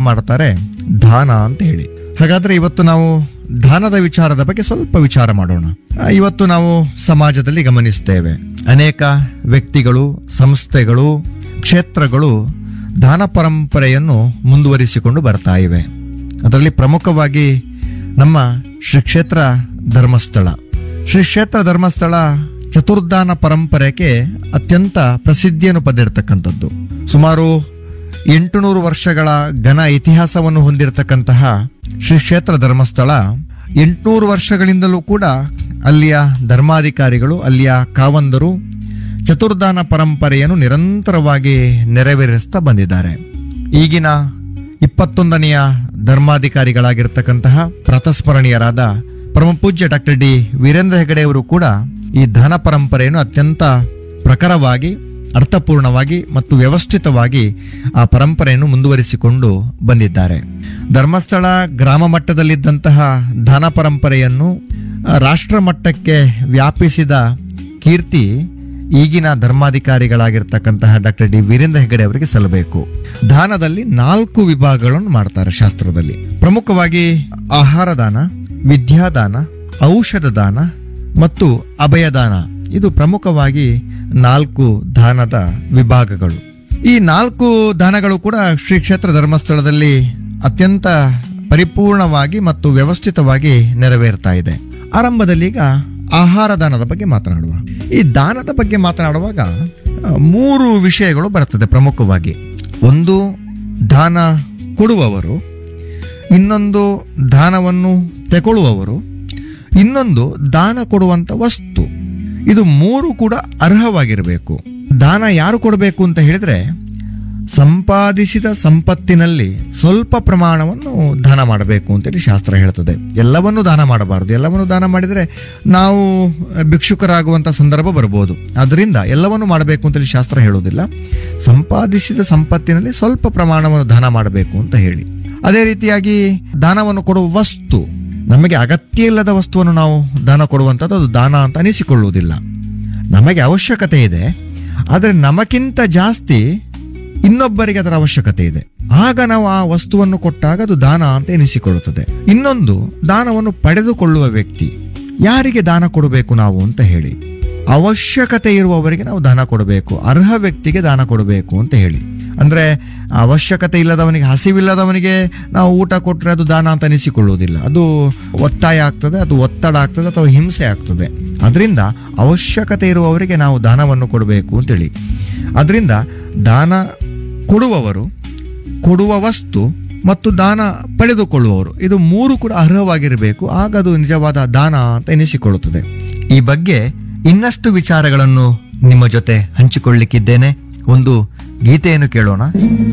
ಮಾಡ್ತಾರೆ ದಾನ ಅಂತ ಹೇಳಿ ಹಾಗಾದ್ರೆ ಇವತ್ತು ನಾವು ದಾನದ ವಿಚಾರದ ಬಗ್ಗೆ ಸ್ವಲ್ಪ ವಿಚಾರ ಮಾಡೋಣ ಆ, ಇವತ್ತು ನಾವು ಸಮಾಜದಲ್ಲಿ ಗಮನಿಸ್ತೇವೆ ಅನೇಕ ವ್ಯಕ್ತಿಗಳು ಸಂಸ್ಥೆಗಳು ಕ್ಷೇತ್ರಗಳು ದಾನ ಪರಂಪರೆಯನ್ನು ಮುಂದುವರಿಸಿಕೊಂಡು ಬರ್ತಾ ಇವೆ ಅದರಲ್ಲಿ ಪ್ರಮುಖವಾಗಿ ನಮ್ಮ ಶ್ರೀ ಕ್ಷೇತ್ರ ಧರ್ಮಸ್ಥಳ ಶ್ರೀ ಕ್ಷೇತ್ರ ಧರ್ಮಸ್ಥಳ ಚತುರ್ದಾನ ಪರಂಪರೆಗೆ ಅತ್ಯಂತ ಪ್ರಸಿದ್ಧಿಯನ್ನು ಪಡೆದಿರ್ತಕ್ಕಂಥದ್ದು ಸುಮಾರು ಎಂಟುನೂರು ವರ್ಷಗಳ ಘನ ಇತಿಹಾಸವನ್ನು ಹೊಂದಿರತಕ್ಕಂತಹ ಶ್ರೀ ಕ್ಷೇತ್ರ ಧರ್ಮಸ್ಥಳ ಎಂಟುನೂರು ವರ್ಷಗಳಿಂದಲೂ ಕೂಡ ಅಲ್ಲಿಯ ಧರ್ಮಾಧಿಕಾರಿಗಳು ಅಲ್ಲಿಯ ಕಾವಂದರು ಚತುರ್ದಾನ ಪರಂಪರೆಯನ್ನು ನಿರಂತರವಾಗಿ ನೆರವೇರಿಸ್ತಾ ಬಂದಿದ್ದಾರೆ ಈಗಿನ ಇಪ್ಪತ್ತೊಂದನೆಯ ಧರ್ಮಾಧಿಕಾರಿಗಳಾಗಿರ್ತಕ್ಕಂತಹ ಪ್ರತಸ್ಮರಣೀಯರಾದ ಪರಮಪೂಜ್ಯ ಡಾಕ್ಟರ್ ಡಿ ವೀರೇಂದ್ರ ಹೆಗಡೆ ಅವರು ಕೂಡ ಈ ದಾನ ಪರಂಪರೆಯನ್ನು ಅತ್ಯಂತ ಪ್ರಖರವಾಗಿ ಅರ್ಥಪೂರ್ಣವಾಗಿ ಮತ್ತು ವ್ಯವಸ್ಥಿತವಾಗಿ ಆ ಪರಂಪರೆಯನ್ನು ಮುಂದುವರಿಸಿಕೊಂಡು ಬಂದಿದ್ದಾರೆ ಧರ್ಮಸ್ಥಳ ಗ್ರಾಮ ಮಟ್ಟದಲ್ಲಿದ್ದಂತಹ ದಾನ ಪರಂಪರೆಯನ್ನು ಆ, ರಾಷ್ಟ್ರ ಮಟ್ಟಕ್ಕೆ ವ್ಯಾಪಿಸಿದ ಕೀರ್ತಿ ಈಗಿನ ಧರ್ಮಾಧಿಕಾರಿಗಳಾಗಿರ್ತಕ್ಕಂತಹ ಡಾಕ್ಟರ್ ಡಿ ವೀರೇಂದ್ರ ಹೆಗಡೆ ಅವರಿಗೆ ಸಲ್ಲಬೇಕು ದಾನದಲ್ಲಿ ನಾಲ್ಕು ವಿಭಾಗಗಳನ್ನು ಮಾಡ್ತಾರೆ ಶಾಸ್ತ್ರದಲ್ಲಿ ಪ್ರಮುಖವಾಗಿ ಆಹಾರ ದಾನ ವಿದ್ಯಾದಾನ ಔಷಧ ದಾನ ಮತ್ತು ಅಭಯದಾನ ಇದು ಪ್ರಮುಖವಾಗಿ ನಾಲ್ಕು ದಾನದ ವಿಭಾಗಗಳು ಈ ನಾಲ್ಕು ದಾನಗಳು ಕೂಡ ಶ್ರೀ ಕ್ಷೇತ್ರ ಧರ್ಮಸ್ಥಳದಲ್ಲಿ ಅತ್ಯಂತ ಪರಿಪೂರ್ಣವಾಗಿ ಮತ್ತು ವ್ಯವಸ್ಥಿತವಾಗಿ ನೆರವೇರ್ತಾ ಇದೆ ಆರಂಭದಲ್ಲಿ ಈಗ ಆಹಾರ ದಾನದ ಬಗ್ಗೆ ಮಾತನಾಡುವ ಈ ದಾನದ ಬಗ್ಗೆ ಮಾತನಾಡುವಾಗ ಆ, ಮೂರು ವಿಷಯಗಳು ಬರ್ತದೆ ಪ್ರಮುಖವಾಗಿ ಒಂದು ದಾನ ಕೊಡುವವರು ಇನ್ನೊಂದು ದಾನವನ್ನು ತೆಗೊಳ್ಳುವವರು ಇನ್ನೊಂದು ದಾನ ಕೊಡುವಂತ ವಸ್ತು ಇದು ಮೂರು ಕೂಡ ಅರ್ಹವಾಗಿರಬೇಕು ದಾನ ಯಾರು ಕೊಡಬೇಕು ಅಂತ ಹೇಳಿದ್ರೆ ಸಂಪಾದಿಸಿದ ಸಂಪತ್ತಿನಲ್ಲಿ ಸ್ವಲ್ಪ ಪ್ರಮಾಣವನ್ನು ದಾನ ಮಾಡಬೇಕು ಅಂತೇಳಿ ಶಾಸ್ತ್ರ ಹೇಳ್ತದೆ ಎಲ್ಲವನ್ನೂ ದಾನ ಮಾಡಬಾರದು ಎಲ್ಲವನ್ನೂ ದಾನ ಮಾಡಿದರೆ ನಾವು ಭಿಕ್ಷುಕರಾಗುವಂತ ಸಂದರ್ಭ ಬರ್ಬೋದು ಅದರಿಂದ ಎಲ್ಲವನ್ನೂ ಮಾಡಬೇಕು ಅಂತೇಳಿ ಶಾಸ್ತ್ರ ಹೇಳೋದಿಲ್ಲ ಸಂಪಾದಿಸಿದ ಸಂಪತ್ತಿನಲ್ಲಿ ಸ್ವಲ್ಪ ಪ್ರಮಾಣವನ್ನು ದಾನ ಮಾಡಬೇಕು ಅಂತ ಹೇಳಿ ಅದೇ ರೀತಿಯಾಗಿ ದಾನವನ್ನು ಕೊಡುವ ವಸ್ತು ನಮಗೆ ಅಗತ್ಯ ಇಲ್ಲದ ವಸ್ತುವನ್ನು ನಾವು ದಾನ ಕೊಡುವಂಥದ್ದು ಅದು ದಾನ ಅಂತ ಅನಿಸಿಕೊಳ್ಳುವುದಿಲ್ಲ ನಮಗೆ ಅವಶ್ಯಕತೆ ಇದೆ ಆದರೆ ನಮಗಿಂತ ಜಾಸ್ತಿ ಇನ್ನೊಬ್ಬರಿಗೆ ಅದರ ಅವಶ್ಯಕತೆ ಇದೆ ಆಗ ನಾವು ಆ ವಸ್ತುವನ್ನು ಕೊಟ್ಟಾಗ ಅದು ದಾನ ಅಂತ ಎನಿಸಿಕೊಳ್ಳುತ್ತದೆ ಇನ್ನೊಂದು ದಾನವನ್ನು ಪಡೆದುಕೊಳ್ಳುವ ವ್ಯಕ್ತಿ ಯಾರಿಗೆ ದಾನ ಕೊಡಬೇಕು ನಾವು ಅಂತ ಹೇಳಿ ಅವಶ್ಯಕತೆ ಇರುವವರಿಗೆ ನಾವು ದಾನ ಕೊಡಬೇಕು ಅರ್ಹ ವ್ಯಕ್ತಿಗೆ ದಾನ ಕೊಡಬೇಕು ಅಂತ ಹೇಳಿ ಅಂದ್ರೆ ಅವಶ್ಯಕತೆ ಇಲ್ಲದವನಿಗೆ ಹಸಿವಿಲ್ಲದವನಿಗೆ ನಾವು ಊಟ ಕೊಟ್ಟರೆ ಅದು ದಾನ ಅಂತ ಅನಿಸಿಕೊಳ್ಳುವುದಿಲ್ಲ ಅದು ಒತ್ತಾಯ ಆಗ್ತದೆ ಅದು ಒತ್ತಡ ಆಗ್ತದೆ ಅಥವಾ ಹಿಂಸೆ ಆಗ್ತದೆ ಅದರಿಂದ ಅವಶ್ಯಕತೆ ಇರುವವರಿಗೆ ನಾವು ದಾನವನ್ನು ಕೊಡಬೇಕು ಅಂತೇಳಿ ಅದರಿಂದ ದಾನ ಕೊಡುವವರು ಕೊಡುವ ವಸ್ತು ಮತ್ತು ದಾನ ಪಡೆದುಕೊಳ್ಳುವವರು ಇದು ಮೂರು ಕೂಡ ಅರ್ಹವಾಗಿರಬೇಕು ಆಗ ಅದು ನಿಜವಾದ ದಾನ ಅಂತ ಎನಿಸಿಕೊಳ್ಳುತ್ತದೆ ಈ ಬಗ್ಗೆ ಇನ್ನಷ್ಟು ವಿಚಾರಗಳನ್ನು ನಿಮ್ಮ ಜೊತೆ ಹಂಚಿಕೊಳ್ಳಿಕ್ಕಿದ್ದೇನೆ ಒಂದು ಗೀತೆಯನ್ನು ಕೇಳೋಣ